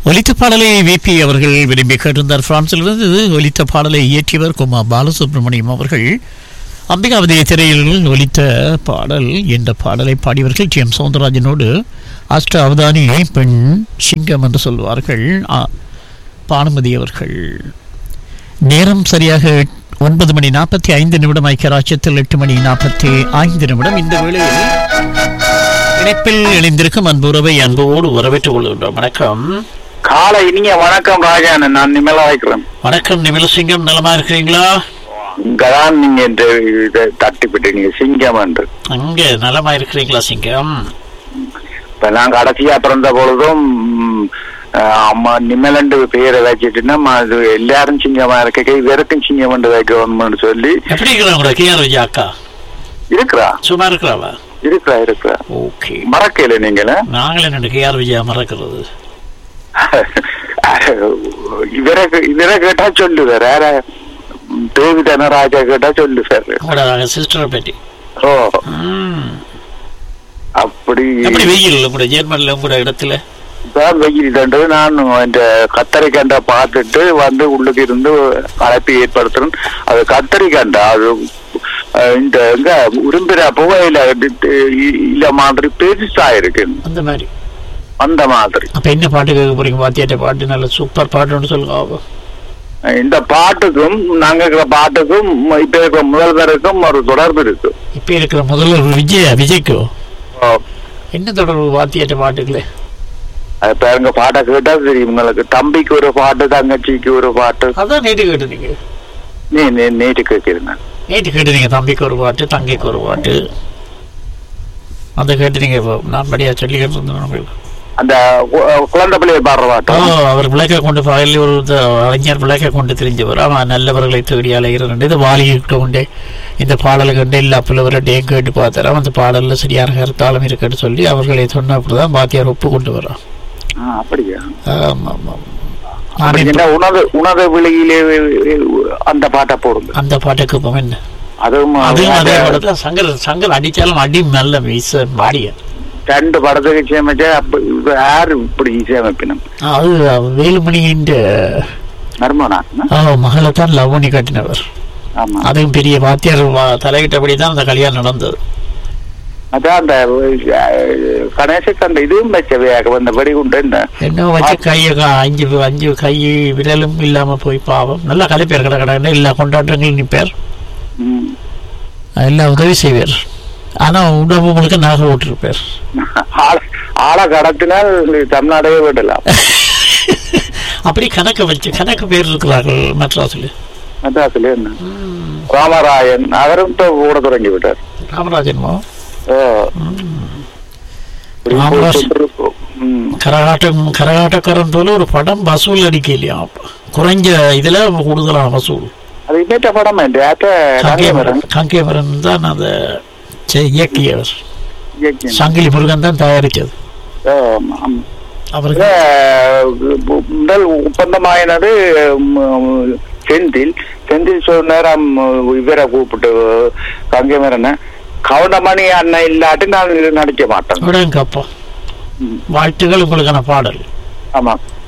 ஒலித்த பாடலை விபி அவர்கள் விரும்பி கேட்டிருந்தார் பிரான்சிலிருந்து ஒலித்த பாடலை இயற்றியவர் குமா பாலசுப்ரமணியம் அவர்கள் அம்பிகாவதி திரையில் ஒலித்த பாடல் என்ற பாடலை பாடியவர்கள் டி எம் சவுந்தரராஜனோடு அஷ்ட அவதானி பெண் சிங்கம் என்று சொல்வார்கள் ஆ, பானுமதி அவர்கள் நேரம் சரியாக ஒன்பது மணி நாற்பத்தி ஐந்து நிமிடம் ஐக்கியராட்சியத்தில் எட்டு மணி நாற்பத்தி ஐந்து நிமிடம் இந்த வேளையில் இணைப்பில் இணைந்திருக்கும் அன்புறவை அன்போடு வரவேற்றுக் கொள்கின்றோம் வணக்கம் காலை இனிய வணக்கம் ராஜான நான் நிம்மலா வைக்கிறேன் வணக்கம் நிமிலசிங்கம் நலமா இருக்கிறீங்களா இங்கதான் நீங்க இந்த இதை தட்டிப்பிட்டு நீங்க சிங்கம் என்று அங்க நலமா இருக்கிறீங்களா சிங்கம் இப்ப நான் கடைசியா பிறந்த பொழுதும் ம், அஹ், அம்மா நிம்மலண்டு பேரை வச்சுட்டுன்னா அது எல்லாரும் சிங்கமா இருக்க இவருக்கும் சிங்கம் என்று வைக்கணும்னு சொல்லி எப்படி இருக்கிறாங்க கேஆர் விஜயா அக்கா இருக்கிறா சும்மா இருக்கிறாவா இருக்கிறா இருக்கிறா ஓகே மறக்கல நீங்கள நாங்களே ரெண்டு கேஆர் விஜயா மறக்கிறது இவரை இவரை கேட்டா சொல்லுவார் யார தேவி தனராஜா கேட்டா சொல்லுவார் உங்களோட சிஸ்டரை பற்றி ஓ ம். அப்படி எப்படி வெயில் உங்களோட ஜெர்மன்ல உங்களோட இடத்துல தான் வெயில் தண்டு நான் இந்த கத்தரிக்கண்டை பார்த்துட்டு வந்து உள்ளுக்கு இருந்து அழைப்பு ஏற்படுத்துறேன் அது கத்தரிக்கண்டா அது அஹ், இந்த எங்க உரும்பிற புகையில இல்ல மாதிரி பெருசா இருக்கு அந்த மாதிரி அந்த மாதிரி அப்ப என்ன பாட்டு கேட்க போறீங்க வாத்தியாட்ட பாட்டு நல்ல சூப்பர் பாட்டுன்னு சொல்லுங்க இந்த பாட்டுக்கும் நாங்க இருக்கிற பாட்டுக்கும் இப்ப இருக்கிற முதல்வருக்கும் ஒரு தொடர்பு இருக்கு இப்ப இருக்கிற முதல்வர் விஜய் விஜய்க்கோ ஓ, என்ன தொடர்பு வாத்தியாட்ட பாட்டுகளே அது பாருங்க பாட்டை கேட்டா தெரியும் உங்களுக்கு தம்பிக்கு ஒரு பாட்டு தங்கச்சிக்கு ஒரு பாட்டு அதான் நேற்று கேட்டுனீங்க நீ நீ- நேற்று கேட்கிறேன் நேற்று கேட்டுனீங்க தம்பிக்கு ஒரு பாட்டு தங்கைக்கு ஒரு பாட்டு அந்த கேட்டுனீங்க இப்போ நான் படியா சொல்லிக்கிட்டு இருந்தேன் உங்களுக்கு அந்த கு- குழந்தை பிள்ளைய பாடுற ஓ பாட்டு அவர் விளக்க கொண்டு பகலில் ஒரு த- அறிஞர் விளக்க கொண்டு தெரிஞ்சவர் அவன் நல்லவர்களை தேடி அலைகிறான் இது வாலிகிட்ட கொண்டே இந்த பாடலை கண்டு எல்லா பிள்ளைவர்கிட்டையும் கேட்டு பார்த்தாரு அவன் அந்த பாடலில் சரியான கருத்தாலும் இருக்குன்னு சொல்லி அவர்களை சொன்ன அப்படிதான் பாத்தியார் ஒப்பு கொண்டு வரான் ஆ, அப்படியா ஆமா ஆமா நான் அப்படி இப்ப என்ன உணவு உணவு விலையிலே அந்த பாட்டை போடுங்க அந்த பாட்டுக்கு இப்போ என்ன அதுவும் அதுவும் அதே அந்த படத்துல சங்கர் சங்கர் அடிச்சாலும் அடி நல்ல வீச மாடிய ரெண்டு படத்துக்கு இசையமைச்சா அப்ப இது யாரு இப்படி இசையமைப்பினும் அது வேலுமணியின் நர்மனா மகளை தான் லவ் பண்ணி கட்டினவர் ஆமா அதுவும் பெரிய வாத்தியார் வா- தலையிட்டபடி தான் அந்த கல்யாணம் நடந்தது அதான் அந்த அஹ், கணேசுக்கு அந்த இதுவும் வச்சவையாக அந்த வெடிகுண்டு என்ன என்ன வச்சு கையை கா- அஞ்சு அஞ்சு கை விரலும் இல்லாம போய் பாவம் நல்லா கலைப்பேர் கடை கடை எல்லா கொண்டாட்டங்களும் நிற்பார் ம். எல்லா உதவி செய்வார் ஆனா உடம்பு முழுக்க நாக விட்டுருப்பார் ஆள- ஆளை கடத்தினால் தமிழ்நாடே விடலாம் அப்படி கணக்கு வச்சு கணக்கு பேர் இருக்கிறார்கள் மெட்ராஸில் மெட்ராஸ்ல என்ன ராமராயன் அவரும் இப்ப கூட தொடங்கி விட்டார் ராமராஜன்மோ ஓ. இப்படி ராமராஜ். போயிட்டு இருக்கு. ம். கரகாட்டம் கரகாட்டக்காரன் போல ஒரு படம் வசூல் அடிக்கலையா குறைஞ்ச இதுல கூடுதலான வசூல் அது இன்னேற்ற படம் ஏற்ற கங்கேமரன் கங்கேமரன் தான் அதை செ- இயக்கியவர் சங்கிலி முருகன் தான் தயாரிச்சது அவருக்கு முதல் ஒப்பந்தமாயினது ம், செந்தில் செந்தில் சொன்னார் இவரை கூப்பிட்டு கங்கைமரனை கவுண்டமணி அண்ணன் இல்லாட்டி நான் இது நடிக்க மாட்டேன் விடுங்கப்பா ம். வாழ்த்துகள் உங்களுக்கான பாடல் ஆமா